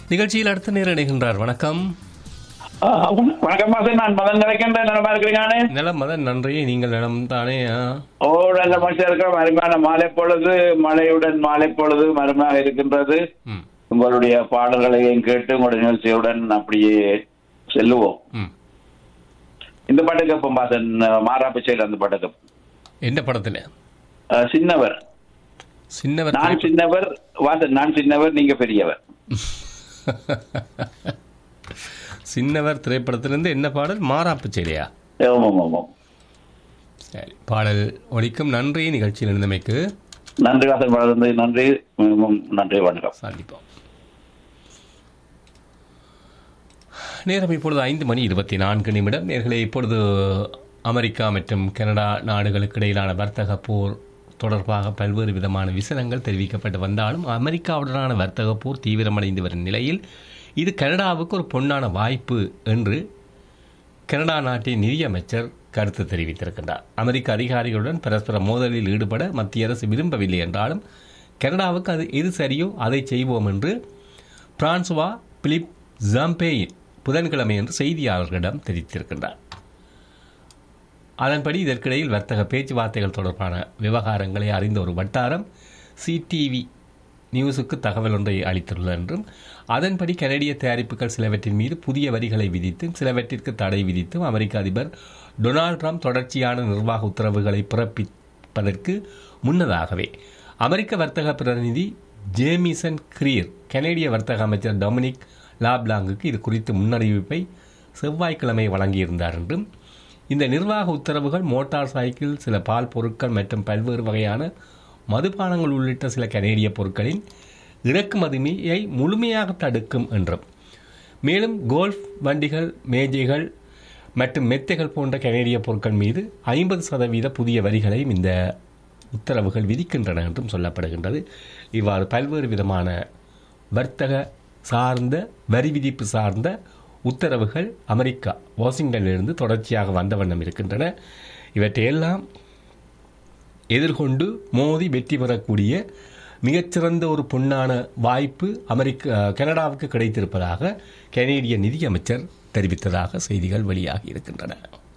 நிகழ்ச்சியில் அடுத்த நேரம் இணைகின்றார் வணக்கம் ஆ, வணக்கம் மாசம் நான் மதன் கிடைக்கின்ற நிலமா இருக்கிறீங்க நிலம் மதன் நன்றி நீங்கள் நிலம் தானே ஆ? ஓ நல்ல மனுஷன் இருக்கிற அருமையான மாலை பொழுது மழையுடன் மாலை பொழுது மருமையாக இருக்கின்றது ம் உங்களுடைய பாடல்களையும் கேட்டு உங்களுடைய நிகழ்ச்சியுடன் அப்படியே செல்லுவோம் ம் இந்த பாட்டு கேட்போம் பாசன் மாறாப்பிச்சையில் அந்த பாட்டு கேட்போம் எந்த படத்தில் ஆ, சின்னவர் சின்னவர் நான் திரைப்படம். சின்னவர் வாசன் நான் சின்னவர் நீங்க பெரியவர் சின்னவர் திரைப்படத்திலிருந்து என்ன பாடல் மாறாப்பு செய்தியா ஆமாம் ஆமாம் சரி பாடல் ஒலிக்கும் நன்றி நிகழ்ச்சியில் இருந்தமைக்கு நன்றி வாசன் வளர்ந்து நன்றி ம், நன்றி வணக்கம் சந்திப்போம் நேரம் இப்பொழுது ஐந்து மணி இருபத்தி நான்கு நிமிடம் நேர்களை இப்பொழுது அமெரிக்கா மற்றும் கனடா நாடுகளுக்கு இடையிலான வர்த்தக போர் தொடர்பாக பல்வேறு விதமான விசனங்கள் தெரிவிக்கப்பட்டு வந்தாலும் அமெரிக்காவுடனான வர்த்தக போர் தீவிரமடைந்து வரும் நிலையில் இது கனடாவுக்கு ஒரு பொன்னான வாய்ப்பு என்று கனடா நாட்டின் நிதியமைச்சர் கருத்து தெரிவித்திருக்கின்றார் அமெரிக்க அதிகாரிகளுடன் பரஸ்பர மோதலில் ஈடுபட மத்திய அரசு விரும்பவில்லை என்றாலும் கனடாவுக்கு அது எது சரியோ அதை செய்வோம் என்று பிரான்சுவா பிலிப் ஜாம்பேயின் புதன்கிழமை என்று செய்தியாளர்களிடம் தெரிவித்திருக்கின்றார் அதன்படி இதற்கிடையில் வர்த்தக பேச்சுவார்த்தைகள் தொடர்பான விவகாரங்களை அறிந்த ஒரு வட்டாரம் சிடிவி நியூஸுக்கு தகவல் ஒன்றை அளித்துள்ளது என்றும் அதன்படி கனடிய தயாரிப்புகள் சிலவற்றின் மீது புதிய வரிகளை விதித்தும் சிலவற்றிற்கு தடை விதித்தும் அமெரிக்க அதிபர் டொனால்ட் ட்ரம்ப் தொடர்ச்சியான நிர்வாக உத்தரவுகளை பிறப்பிப்பதற்கு முன்னதாகவே அமெரிக்க வர்த்தக பிரதிநிதி ஜேமிசன் கிரீர் கனேடிய வர்த்தக அமைச்சர் டொமினிக் லாப்லாங்குக்கு இது குறித்து முன்னறிவிப்பை செவ்வாய்க்கிழமை வழங்கியிருந்தார் என்றும் இந்த நிர்வாக உத்தரவுகள் மோட்டார் சைக்கிள் சில பால் பொருட்கள் மற்றும் பல்வேறு வகையான மதுபானங்கள் உள்ளிட்ட சில கனேடிய பொருட்களின் இறக்குமதியை முழுமையாக தடுக்கும் என்றும் மேலும் கோல்ஃப் வண்டிகள் மேஜைகள் மற்றும் மெத்தைகள் போன்ற கனேடிய பொருட்கள் மீது ஐம்பது சதவீத புதிய வரிகளையும் இந்த உத்தரவுகள் விதிக்கின்றன என்றும் சொல்லப்படுகின்றது இவ்வாறு பல்வேறு விதமான வர்த்தக சார்ந்த வரி விதிப்பு சார்ந்த உத்தரவுகள் அமெரிக்கா வாஷிங்டனிலிருந்து தொடர்ச்சியாக வந்த வண்ணம் இருக்கின்றன இவற்றையெல்லாம் எதிர்கொண்டு மோதி வெற்றி பெறக்கூடிய மிகச்சிறந்த ஒரு பொன்னான வாய்ப்பு அமெரிக்க கனடாவுக்கு கிடைத்திருப்பதாக கனேடிய நிதியமைச்சர் தெரிவித்ததாக செய்திகள் வெளியாகி இருக்கின்றன